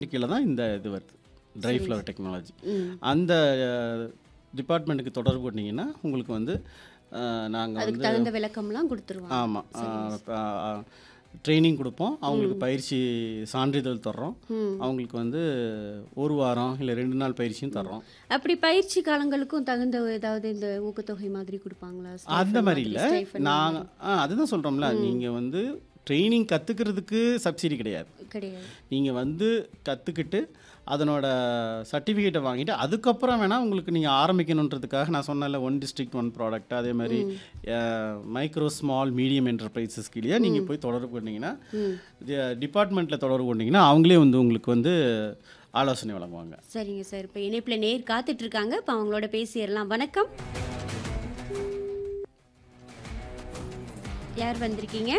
கீழே தான் இந்த இது வருது ட்ரை ஃப்ளவர் டெக்னாலஜி ம் அந்த டிபார்ட்மெண்ட்டுக்கு தொடர்பு கொண்டீங்கன்னா உங்களுக்கு வந்து நாங்கள் அதுக்கு வந்து தகுந்த விளக்கம்லாம் கொடுத்துருவாங்க ஆமாம் ட்ரைனிங் கொடுப்போம் அவங்களுக்கு பயிற்சி சான்றிதழ் தர்றோம் ம் அவங்களுக்கு வந்து ஒரு வாரம் இல்லை ரெண்டு நாள் பயிற்சியும் தர்றோம் அப்படி பயிற்சி காலங்களுக்கும் தகுந்த ஏதாவது இந்த ஊக்கத்தொகை மாதிரி கொடுப்பாங்களா அந்த stipend மாதிரி இல்லை stipend நாங்கள் ஆ அதுதான் சொல்கிறோம்ல நீங்கள் வந்து ட்ரைனிங் கற்றுக்கிறதுக்கு சப்சிடி கிடையாது கிடையாது நீங்கள் வந்து கற்றுக்கிட்டு அதனோட சர்டிஃபிகேட்டை வாங்கிட்டு அதுக்கப்புறம் வேணால் உங்களுக்கு நீங்கள் ஆரம்பிக்கணுன்றதுக்காக நான் சொன்னல ஒன் டிஸ்ட்ரிக்ட் ஒன் ப்ராடக்ட் அதே மாதிரி மைக்ரோ ஸ்மால் மீடியம் என்டர்பிரைசஸ் கீழே நீங்கள் போய் தொடர்பு கொண்டீங்கன்னா ம் டிபார்ட்மெண்ட்டில் தொடர்பு கொண்டீங்கன்னா அவங்களே வந்து உங்களுக்கு வந்து ஆலோசனை வழங்குவாங்க சரிங்க சார் இப்போ இணைப்பில் நேர் காத்துட்டு இருக்காங்க இப்போ அவங்களோட பேசிடலாம் வணக்கம் யார் வந்திருக்கீங்க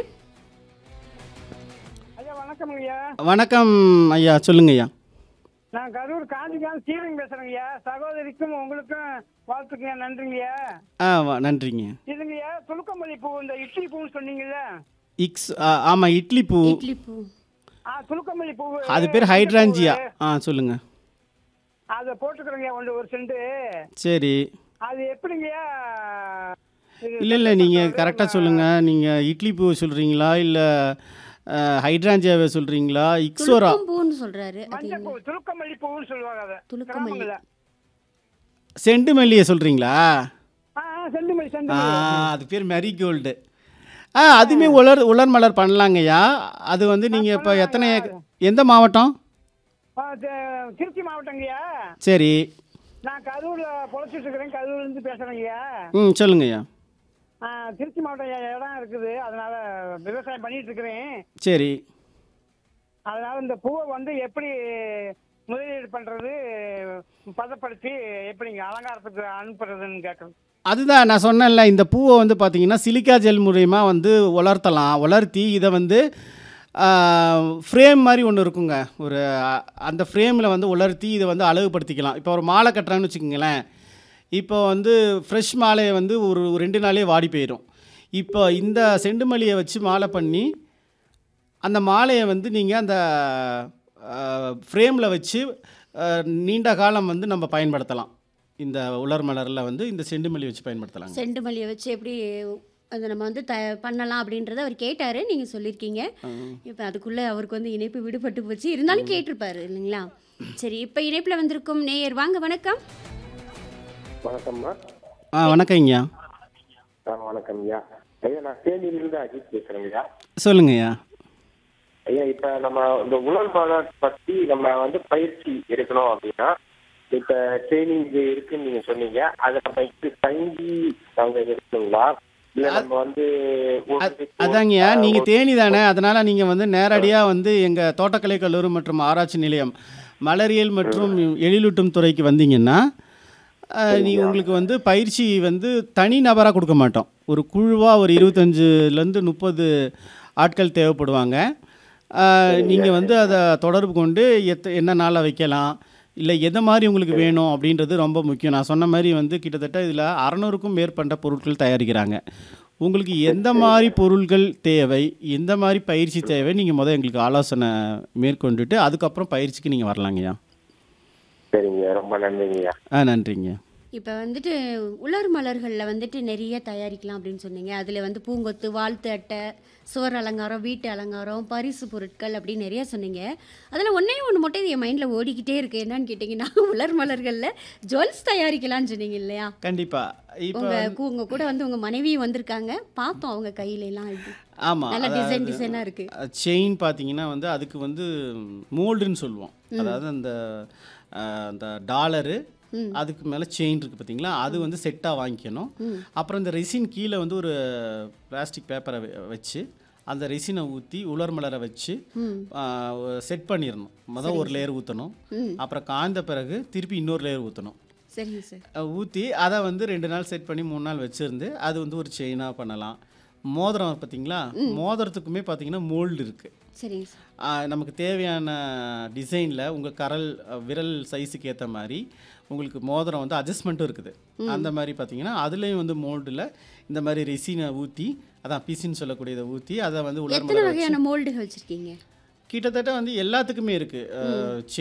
ஐயா வணக்கம் ஐயா வணக்கம் ஐயா சொல்லுங்க ஐயா நான் கரூர் காஞ்சிகாந்த் ஸ்டீவன் பேசுறேங்க ஐயா சகோதரிக்கும் உங்களுக்கும் வாழ்த்துக்குங்க நன்றிங்கய்யா ஆ வா- நன்றிங்க இதுங்கய்யா துலுக்கமல்லி பூ இந்த இட்லி பூன்னு சொன்னீங்கல்ல இக்ஸ் ஆமாம் இட்லி பூ இட்லி பூ ஆ துலுக்கமல்லி பூ அது பேர் ஹைட்ராஞ்சியா ஆ சொல்லுங்கள் அதை போட்டுக்கிறேங்க ஒன்று ஒரு சென்ட் சரி அது எப்படிங்கய்யா இது இல்லை இல்லை நீங்கள் கரெக்டாக சொல்லுங்கள் நீங்கள் இட்லி பூ சொல்கிறீங்களா இல்லை ஹைட்ராஞ்சியாவை சொல்கிறீங்களா இக்ஸோரா துளுக்கம் பூன்னு சொல்றாரு அது மஞ்சள் பூ துலுக்கமல்லி பூன்னு சொல்லுவாங்க அதை துலுக்கமல்லி. கிராமங்கள்ல. செண்டு மல்லியை சொல்கிறீங்களா ஆ ஆ செண்டுமல்லி ஆ செண்டுமல்லி அது பேர் மேரிகோல்டு ஆ அதுவுமே உலர் உலர் மலர் பண்ணலாங்கய்யா அது வந்து நீங்கள் இப்போ எத்தனை ஏக்க- எந்த மாவட்டம் ஆ, தி- திருச்சி மாவட்டங்கய்யா சரி நான் கரூர்ல பொழைச்சிட்டு இருக்கிறேன் கரூர்ல இருந்து பேசுறேங்கய்யா ம் சொல்லுங்கய்யா ஆ, திருச்சி மாவட்டம் இ- இடம் இருக்குது அதனால விவசாயம் பண்ணிட்டு இருக்கிறேன் சரி அதனால இந்த பூவை வந்து எப்படி முதலீடு பண்றது பதப்படுத்தி எப்படிங்க அலங்காரத்துக்கு அனுப்புறதுன்னு கேட்கணும் அதுதான் நான் சொன்னேன்ல இந்த பூவை வந்து பார்த்தீங்கன்னா சிலிக்கா ஜெல் மூலயமா வந்து உலர்த்தலாம் உலர்த்தி இதை வந்து ஃப்ரேம் மாதிரி ஒன்று இருக்குங்க ஒரு அ, அந்த ஃப்ரேமில் வந்து உலர்த்தி இதை வந்து அழகுபடுத்திக்கலாம் இப்போ ஒரு மாலை கட்டுறான்னு வச்சுக்கோங்களேன் இப்போ வந்து ஃப்ரெஷ் மாலையை வந்து ஒரு ஒரு ரெண்டு நாளே வாடி போயிடும் இப்போ இந்த செண்டு மல்லியை வச்சு மாலை பண்ணி அந்த மாலையை வந்து நீங்கள் அந்த ஃப்ரேமில் வச்சு அஹ், நீண்ட காலம் வந்து நம்ம பயன்படுத்தலாம் இந்த உலர் மலரில் வந்து இந்த செண்டு மல்லி வச்சு பயன்படுத்தலாங்க செண்டு மல்லியை வச்சு எப்படி அதை நம்ம வந்து த பண்ணலாம் அப்படின்றத அவர் கேட்டார் நீங்கள் சொல்லியிருக்கீங்க இப்போ அதுக்குள்ளே அவருக்கு வந்து இணைப்பு விடுபட்டு போச்சு இருந்தாலும் கேட்டிருப்பாரு இல்லைங்களா சரி இப்போ இணைப்பில் வந்திருக்கும் நேயர் வாங்க வணக்கம் வணக்கம்மா ஆ வணக்கங்கய்யா ஆ வணக்கம் ஐயா ஐயா நான் தேனியிலிருந்து அஜித் பேசுறேங்க ஐயா சொல்லுங்கய்யா ஐயா இப்ப நம்ம இந்த உலர் மாநாடு பத்தி நம்ம வந்து பயிற்சி எடுக்கணும் அப்படின்னா இப்ப ட்ரைனிங் இது இருக்குன்னு நீங்க சொன்னீங்க அதை நம்ம இப்படி தங்கி நாங்க எடுக்கணுங்களா இல்ல நம்ம வந்து ஒரு அ- அதாங்கய்யா நீங்கள் தேனி தானே அதனால் நீங்கள் வந்து நேரடியாக வந்து எங்கள் தோட்டக்கலை கல்லூரி மற்றும் ஆராய்ச்சி நிலையம் மலரியல் மற்றும் எழிலூட்டும் துறைக்கு வந்தீங்கன்னா நீங்கள் உங்களுக்கு வந்து பயிற்சி வந்து தனி நபராக கொடுக்க மாட்டோம் ஒரு குழுவாக ஒரு இருபத்தஞ்சுலேருந்து முப்பது ஆட்கள் தேவைப்படுவாங்க நீங்கள் வந்து அதை தொடர்பு கொண்டு எத்த என்ன நாளில் வைக்கலாம் இல்லை எதை மாதிரி உங்களுக்கு வேணும் அப்படின்றது ரொம்ப முக்கியம் நான் சொன்ன மாதிரி வந்து கிட்டத்தட்ட இதில் அறநூறுக்கும் மேற்பட்ட பொருட்கள் தயாரிக்கிறாங்க உங்களுக்கு எந்த மாதிரி பொருள்கள் தேவை எந்த மாதிரி பயிற்சி தேவை நீங்கள் முதல் எங்களுக்கு ஆலோசனை மேற்கொண்டுட்டு அதுக்கப்புறம் பயிற்சிக்கு நீங்கள் வரலாங்கய்யா சரிங்க ரொம்ப நன்றிங்கய்யா ஆ நன்றிங்க இப்போ வந்துட்டு உலர் மலர்களில் வந்துட்டு நிறைய தயாரிக்கலாம் அப்படின்னு சொன்னீங்க அதில் வந்து பூங்கொத்து வாழ்த்து அட்டை சுவர் அலங்காரம் வீட்டு அலங்காரம் பரிசு பொருட்கள் அப்படின்னு நிறைய சொன்னீங்க அதில் ஒன்றே ஒன்று மட்டும் என் மைண்டில் ஓடிக்கிட்டே இருக்கு என்னன்னு கேட்டிங்கன்னா உலர் மலர்களில் ஜுவல்ஸ் தயாரிக்கலாம்னு சொன்னீங்க இல்லையா கண்டிப்பாக இப்போ உங்க உங்க கூட வந்து உங்க மனைவியும் வந்திருக்காங்க பார்த்தோம் அவங்க கையில எல்லாம் இது ஆமாம் நல்ல டிசைன் டிசைனா இருக்கு செயின் பார்த்தீங்கன்னா வந்து அதுக்கு வந்து மோல்டுன்னு சொல்லுவோம் அதாவது அந்த அஹ், அந்த டாலரு அதுக்கு மேலே செயின் இருக்குது பார்த்தீங்களா அது வந்து செட்டாக வாங்கிக்கணும் அப்புறம் இந்த ரெசின் கீழே வந்து ஒரு பிளாஸ்டிக் பேப்பரை வச்சு அந்த ரெசினை ஊற்றி உலர் மலரை வச்சு செட் பண்ணிடணும் மொதல் ஒரு லேயர் ஊற்றணும் அப்புறம் காய்ந்த பிறகு திருப்பி இன்னொரு லேயர் ஊற்றணும் சரிங்க சார் ஊற்றி அதை வந்து ரெண்டு நாள் செட் பண்ணி மூணு நாள் வச்சுருந்து அது வந்து ஒரு செயினாக பண்ணலாம் மோதிரம் பார்த்தீங்களா மோதிரத்துக்குமே பார்த்தீங்கன்னா மோல்டு இருக்குது சரிங்க சார் ஆஹ் நமக்கு தேவையான டிசைனில் உங்கள் கரல் அஹ், விரல் சைஸுக்கு ஏற்ற மாதிரி உங்களுக்கு மோதிரம் வந்து அட்ஜஸ்ட்மெண்ட்டும் இருக்குது அந்த மாதிரி பார்த்தீங்கன்னா அதுலேயும் வந்து மோல்டில் இந்த மாதிரி ரெசினை ஊற்றி அதான் பிசின்னு சொல்லக்கூடியதை ஊற்றி அதை வந்து உலர் எத்தனை வகையான மோல்டுகள் வச்சிருக்கீங்க கிட்டத்தட்ட வந்து எல்லாத்துக்குமே இருக்குது